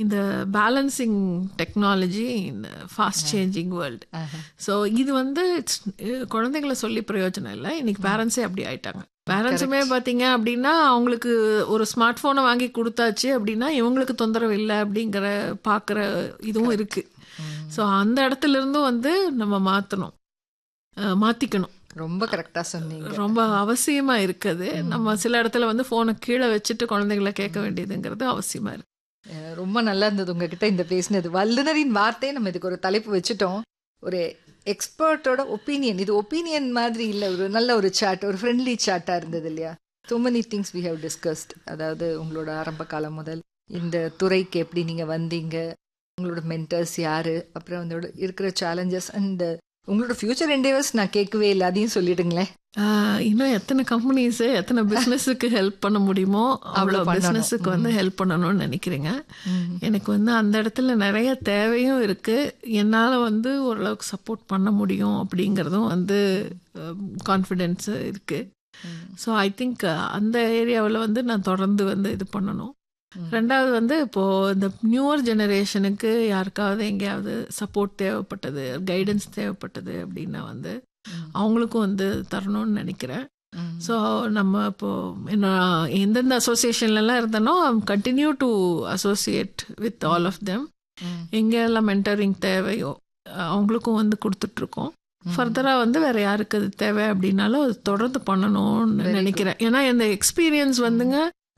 இந்த balancing technology in fast changing world so இது வந்து it's, அஹ், குழந்தைங்கள சொல்லி பிரயோஜனம் இல்லை இன்னைக்கு பேரண்ட்ஸே அப்படி ஆயிட்டாங்க பேரண்ட்ஸுமே பார்த்தீங்க அப்படின்னா அவங்களுக்கு ஒரு ஸ்மார்ட் ஃபோனை வாங்கி கொடுத்தாச்சு அப்படின்னா இவங்களுக்கு தொந்தரவு இல்லை அப்படிங்கிற பார்க்குற இதுவும் இருக்கு ஸோ அந்த இடத்துல இருந்தும் வந்து நம்ம மாற்றணும் மாற்றிக்கணும் ரொம்ப கரெக்டா சொன்னீங்க ரொம்ப அவசியமா இருக்குது நம்ம சில இடத்துல வந்து ஃபோனை கீழே வச்சுட்டு குழந்தைகளை கேட்க வேண்டியதுங்கிறது அவசியமா இருக்கு அஹ் ரொம்ப நல்லா இருந்தது உங்ககிட்ட இந்த பேசினது வல்லுனரின் வார்த்தையை நம்ம இதுக்கு ஒரு தலைப்பு வச்சுட்டோம் ஒரு எக்ஸ்பர்ட்டோட ஒப்பீனியன் இது ஒப்பீனியன் மாதிரி இல்லை ஒரு நல்ல ஒரு சாட் ஒரு ஃப்ரெண்ட்லி சாட்டாக இருந்தது இல்லையா so many things we have discussed அதாவது உங்களோட ஆரம்ப காலம் முதல் இந்த துறைக்கு எப்படி நீங்கள் வந்தீங்க உங்களோட மென்டர்ஸ் யாரு அப்புறம் அதோட இருக்கிற சேலஞ்சஸ் அண்ட் உங்களோட ஃபியூச்சர் என்டேவர்ஸ் நான் கேட்கவே இல்லை அதையும் சொல்லிடுங்களேன் ஆஹ் இன்னும் எத்தனை கம்பெனிஸ் எத்தனை பிஸ்னஸுக்கு ஹெல்ப் பண்ண முடியுமோ அவ்வளோ பண்ணணும். பிஸ்னஸுக்கு வந்து ஹெல்ப் பண்ணணும்னு நினைக்கிறேங்க எனக்கு வந்து அந்த இடத்துல நிறைய தேவையும் இருக்கு என்னால் வந்து ஓரளவுக்கு சப்போர்ட் பண்ண முடியும் அப்படிங்கிறதும் வந்து கான்ஃபிடென்ஸ் இருக்கு ஸோ ஐ திங்க் அந்த ஏரியாவில் வந்து நான் தொடர்ந்து வந்து இது பண்ணணும் ரெண்டாவது வந்து இப்போ இந்த நியூவர் ஜெனரேஷனுக்கு யாருக்காவது எங்கேயாவது சப்போர்ட் தேவைப்பட்டது கைடன்ஸ் தேவைப்பட்டது அப்படின்னா வந்து அவங்களுக்கும் வந்து தரணும்னு நினைக்கிறேன் ஸோ நம்ம இப்போ என்ன எந்தெந்த அசோசியேஷன்லலாம் இருந்தனோ continue to associate with all of them எங்கெல்லாம் மென்டரிங் தேவையோ அவங்களுக்கும் வந்து கொடுத்துட்ருக்கோம் ஃபர்தராக வந்து வேற யாருக்கு அது தேவை அப்படின்னாலும் அது தொடர்ந்து பண்ணணும்னு நினைக்கிறேன் ஏன்னா இந்த எக்ஸ்பீரியன்ஸ் வந்துங்க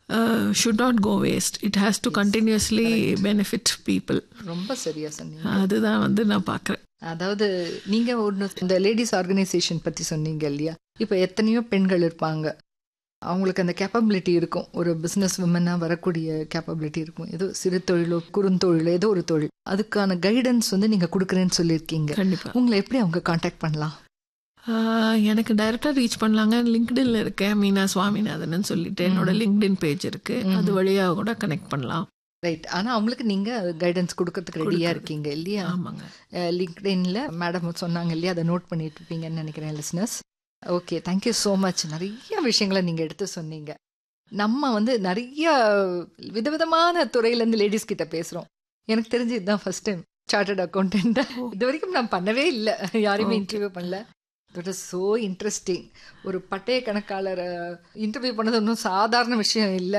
should not go waste it has to continuously benefit people ரொம்ப சரியா சொன்னீங்க அதுதான் வந்து நான் பார்க்குறேன் அதாவது நீங்க ஒன்று இந்த லேடிஸ் ஆர்கனைசேஷன் பத்தி சொன்னீங்க இல்லையா இப்போ எத்தனையோ பெண்கள் இருப்பாங்க அவங்களுக்கு அந்த கேப்பபிலிட்டி இருக்கும் ஒரு பிஸ்னஸ் உமனாக வரக்கூடிய கேப்பபிலிட்டி இருக்கும் ஏதோ சிறு தொழிலோ குறுந்தொழிலோ ஏதோ ஒரு தொழில் அதுக்கான கைடன்ஸ் வந்து நீங்க கொடுக்குறேன்னு சொல்லியிருக்கீங்க கண்டிப்பாக உங்களை எப்படி அவங்க காண்டாக்ட் பண்ணலாம் எனக்கு டைரெக்டாக ரீச் பண்ணலாங்க லிங்க்டின்ல இருக்கேன் மீனா சுவாமிநாதன் சொல்லிட்டு என்னோட லிங்க்டின் பேஜ் இருக்கு அது வழியாக கூட கனெக்ட் பண்ணலாம் ரைட் ஆனா அவங்களுக்கு நீங்க கைடன்ஸ் கொடுக்கறதுக்கு ரெடியா இருக்கீங்க இல்லையா ஆமாங்க லிங்க்டின்ல மேடம் சொன்னாங்க இல்லையா அதை நோட் பண்ணிட்டு இருப்பீங்கன்னு நினைக்கிறேன் listeners okay thank you so much நிறைய விஷயங்களை நீங்கள் எடுத்து சொன்னீங்க நம்ம வந்து நிறைய விதவிதமான துறையிலேருந்து லேடிஸ் கிட்ட பேசுகிறோம் எனக்கு தெரிஞ்சு இதுதான் ஃபர்ஸ்ட் டைம் சார்ட்டர்ட் அக்கௌண்டன்ட் இது வரைக்கும் நான் பண்ணவே இல்லை யாரையுமே இன்டர்வியூ பண்ணல தட் இஸ் ஸோ இன்ட்ரெஸ்டிங் ஒரு பட்டய கணக்காளரை இன்டர்வியூ பண்ணது ஒன்றும் சாதாரண விஷயம் இல்லை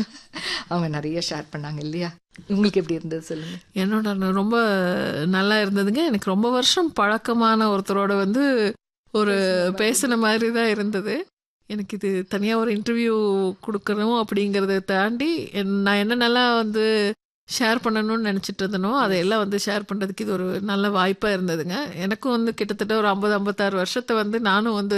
அவங்க நிறைய ஷேர் பண்ணாங்க இல்லையா உங்களுக்கு எப்படி இருந்தது சொல்லுங்க என்னோட ரொம்ப நல்லா இருந்ததுங்க எனக்கு ரொம்ப வருஷம் பழக்கமான ஒருத்தரோட வந்து ஒரு பேசின மாதிரி தான் இருந்தது எனக்கு இது தனியாக ஒரு இன்டர்வியூ கொடுக்கணும் அப்படிங்கிறத தாண்டி என்- நான் என்னென்னலாம் வந்து ஷேர் பண்ணணும்னு நினச்சிட்டு இருந்தனோ அதையெல்லாம் வந்து ஷேர் பண்ணுறதுக்கு இது ஒரு நல்ல வாய்ப்பாக இருந்ததுங்க எனக்கும் வந்து கிட்டத்தட்ட ஒரு ஐம்பது ஐம்பத்தாறு வருஷத்தை வந்து நானும் வந்து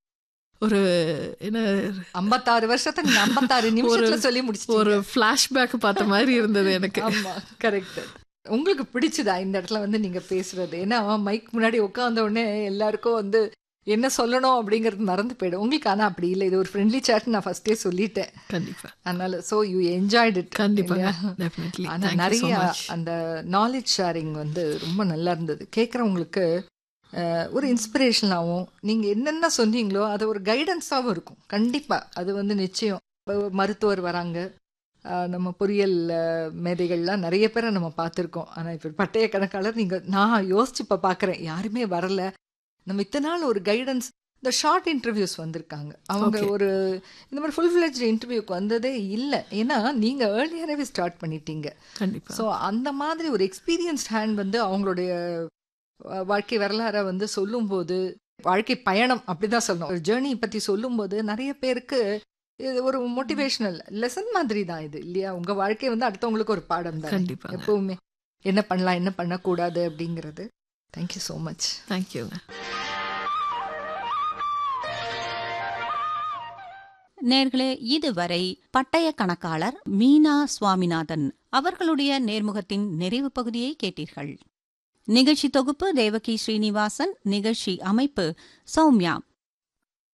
ஒரு என்ன ஐம்பத்தாறு வருஷத்தை நீங்க ஐம்பத்தாறு நிமிஷத்துல சொல்லி முடிச்சு ஒரு ஃப்ளாஷ்பேக் பார்த்த மாதிரி இருந்தது எனக்கு ஆமா கரெக்ட் உங்களுக்கு பிடிச்சதா இந்த இடத்துல வந்து நீங்க பேசுறது ஏன்னா மைக் முன்னாடி உட்கார்ந்த உடனே எல்லாருக்கும் வந்து என்ன சொல்லணும் அப்படிங்கிறது மறந்து போயிடும் உங்களுக்கு ஆனா அப்படி இல்லை இது ஒரு ஃப்ரெண்ட்லி சாட் நான் ஃபர்ஸ்டே சொல்லிட்டேன் கண்டிப்பா அதனால சோ யூ என்ஜாய்ட் இட் கண்டிப்பா டெஃபினெட்லி ஆனா நிறைய அந்த நாலேஜ் ஷேரிங் வந்து ரொம்ப நல்லா இருந்தது கேட்குறவங்களுக்கு ஒரு இன்ஸ்பிரேஷனாகவும் நீங்கள் என்னென்ன சொன்னீங்களோ அது ஒரு கைடன்ஸாகவும் இருக்கும் கண்டிப்பாக அது வந்து நிச்சயம் இப்ப மருத்துவர் வராங்க அஹ், நம்ம பொறியியல் அஹ், மேதைகள்லாம் நிறைய பேரை நம்ம பார்த்துருக்கோம் ஆனால் இப்போ பட்டய கணக்காளர் நீங்கள் நான் யோசிச்சு இப்போ பார்க்குறேன் யாருமே வரல நம்ம இத்தனை நாள் ஒரு கைடன்ஸ் இந்த ஷார்ட் இன்டர்வியூஸ் வந்திருக்காங்க அவங்க Okay. ஒரு இந்த மாதிரி ஃபுல் ஃபிளெஜ் இன்டர்வியூக்கு வந்ததே இல்லை ஏன்னா நீங்கள் ஏர்லியராகவே ஸ்டார்ட் பண்ணிட்டீங்க கண்டிப்பா ஸோ அந்த மாதிரி ஒரு எக்ஸ்பீரியன்ஸ்ட் ஹேண்ட் வந்து அவங்களுடைய அஹ், வாழ்க்கை வரலாறை வந்து சொல்லும்போது வாழ்க்கை பயணம் அப்படிதான் சொல்லணும் ஒரு ஜேர்னி பத்தி சொல்லும்போது நிறைய பேருக்கு இது ஒரு மோட்டிவேஷனல் லெசன் மாதிரி தான் இது இல்லையா உங்க வாழ்க்கை வந்து அடுத்தவங்களுக்கு ஒரு பாடம் தான் கண்டிப்பா எப்பவுமே என்ன பண்ணலாம் என்ன பண்ணக்கூடாது அப்படிங்கிறது தேங்க்யூ ஸோ மச் தேங்க்யூங்க நேர்களே இதுவரை பட்டய கணக்காளர் மீனா சுவாமிநாதன் அவர்களுடைய நேர்முகத்தின் நிறைவு பகுதியை கேட்டீர்கள் நிகழ்ச்சி தொகுப்பு தேவகி ஸ்ரீனிவாசன் நிகழ்ச்சி அமைப்பு சௌமியா